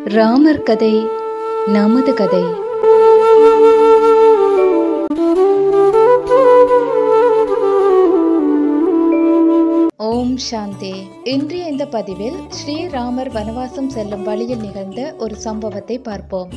ராமர் கதை நமது கதை ஓம் சாந்தி இன்றைய இந்த பதிவில் ஸ்ரீராமர் வனவாசம் செல்லும் வழியில் நிகழ்ந்த ஒரு சம்பவத்தை பார்ப்போம்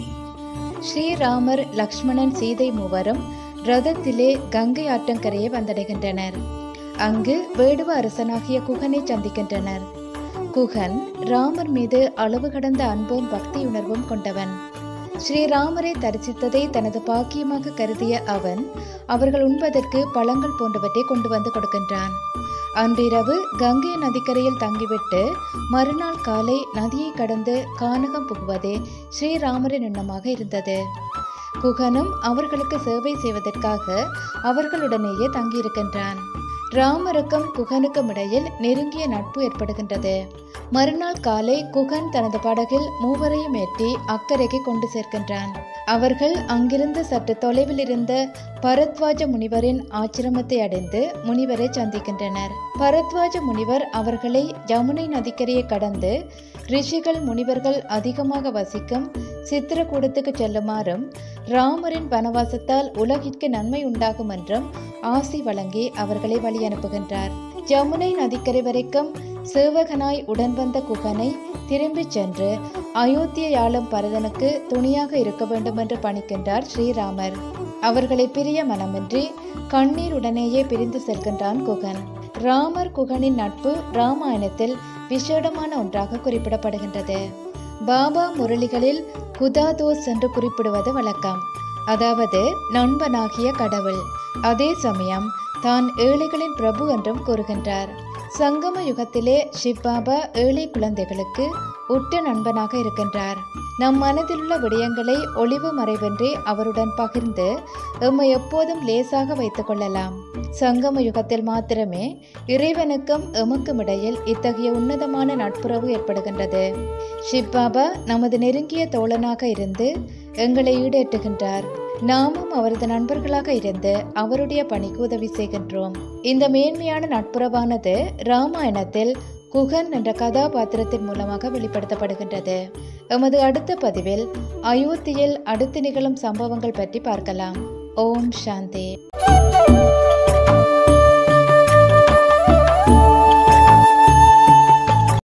ஸ்ரீராமர் லக்ஷ்மணன் சீதை மூவரும் ரதத்திலே கங்கை ஆற்றங்கரையை வந்தடைகின்றனர் அங்கு வேடுவ அரசனாகிய குகனை சந்திக்கின்றனர் குகன் ராமர் மீது அளவு கடந்த அன்பும் பக்தியுணர்வும் கொண்டவன் ஸ்ரீராமரை தரிசித்ததை தனது பாக்கியமாக கருதிய அவன் அவர்கள் உண்பதற்கு பழங்கள் போன்றவற்றை கொண்டு வந்து கொடுக்கின்றான் அன்றிரவு கங்கை நதிக்கரையில் தங்கிவிட்டு மறுநாள் காலை நதியை கடந்து கானகம் புகுவதே ஸ்ரீராமரின் எண்ணமாக இருந்தது குகனும் அவர்களுக்கு சேவை செய்வதற்காக அவர்களுடனேயே தங்கியிருக்கின்றான் ராமருக்கும் குகனுக்கும் இடையில் நெருங்கிய நட்பு ஏற்படுகின்றது மறுநாள் காலை குகன் தனது படகில் மூவரையும் ஏற்றி அக்கறைக்கு கொண்டு சேர்க்கின்றான் அவர்கள் அங்கிருந்து சற்று தொலைவில் இருந்த பரத்வாஜ முனிவரின் ஆச்சிரமத்தை அடைந்து முனிவரை சந்திக்கின்றனர் பரத்வாஜ முனிவர் அவர்களை யமுனை நதிக்கரையை கடந்து ரிஷிகள் முனிவர்கள் அதிகமாக வசிக்கும் சித்திரக்கூடத்துக்கு செல்லுமாறும் ராமரின் வனவாசத்தால் உலகிற்கு நன்மை உண்டாகும் என்றும் ஆசி வழங்கி அவர்களை வழி அனுப்புகின்றார் யமுனை நதிக்கரை வரைக்கும் சேவகனாய் உடன் வந்த குகனை திரும்பிச் சென்று அயோத்தியை ஆளும் பரதனுக்கு துணியாக இருக்க வேண்டும் என்று பணிக்கின்றார் ஸ்ரீராமர் அவர்களை பிரிய மனமின்றி கண்ணீருடனேயே பிரிந்து செல்கின்றான் குகன் ராமர் குகனின் நட்பு ராமாயணத்தில் விசேடமான ஒன்றாக குறிப்பிடப்படுகின்றது பாபா முரளிகளில் குதாதோஸ் என்று குறிப்பிடுவது வழக்கம் அதாவது நண்பனாகிய கடவுள் அதே சமயம் தான் ஏழைகளின் பிரபு என்றும் கூறுகின்றார் சங்கம யுகத்திலே சிவ்பாபா ஏழை குழந்தைகளுக்கு உற்ற நண்பனாக இருக்கின்றார் நம் மனதிலுள்ள விடயங்களை ஒளிவு மறைவின்றி அவருடன் பகிர்ந்து எம்மை எப்போதும் லேசாக வைத்துக் கொள்ளலாம் சங்கம யுகத்தில் மாத்திரமே இறைவனுக்கும் எமக்கும் இடையில் இத்தகைய உன்னதமான நட்புறவு ஏற்படுகின்றது ஷிவ்பாபா நமது நெருங்கிய தோழனாக இருந்து எங்களை ஈடேற்றுகின்றார் நாமும் அவரது நண்பர்களாக இருந்து அவருடைய பணிக்கு உதவி செய்கின்றோம் இந்த மேன்மையான நட்புறவானது ராமாயணத்தில் குகன் என்ற கதாபாத்திரத்தின் மூலமாக வெளிப்படுத்தப்படுகின்றது எமது அடுத்த பதிவில் அயோத்தியில் அடுத்து நிகழும் சம்பவங்கள் பற்றி பார்க்கலாம் ஓம் சாந்தி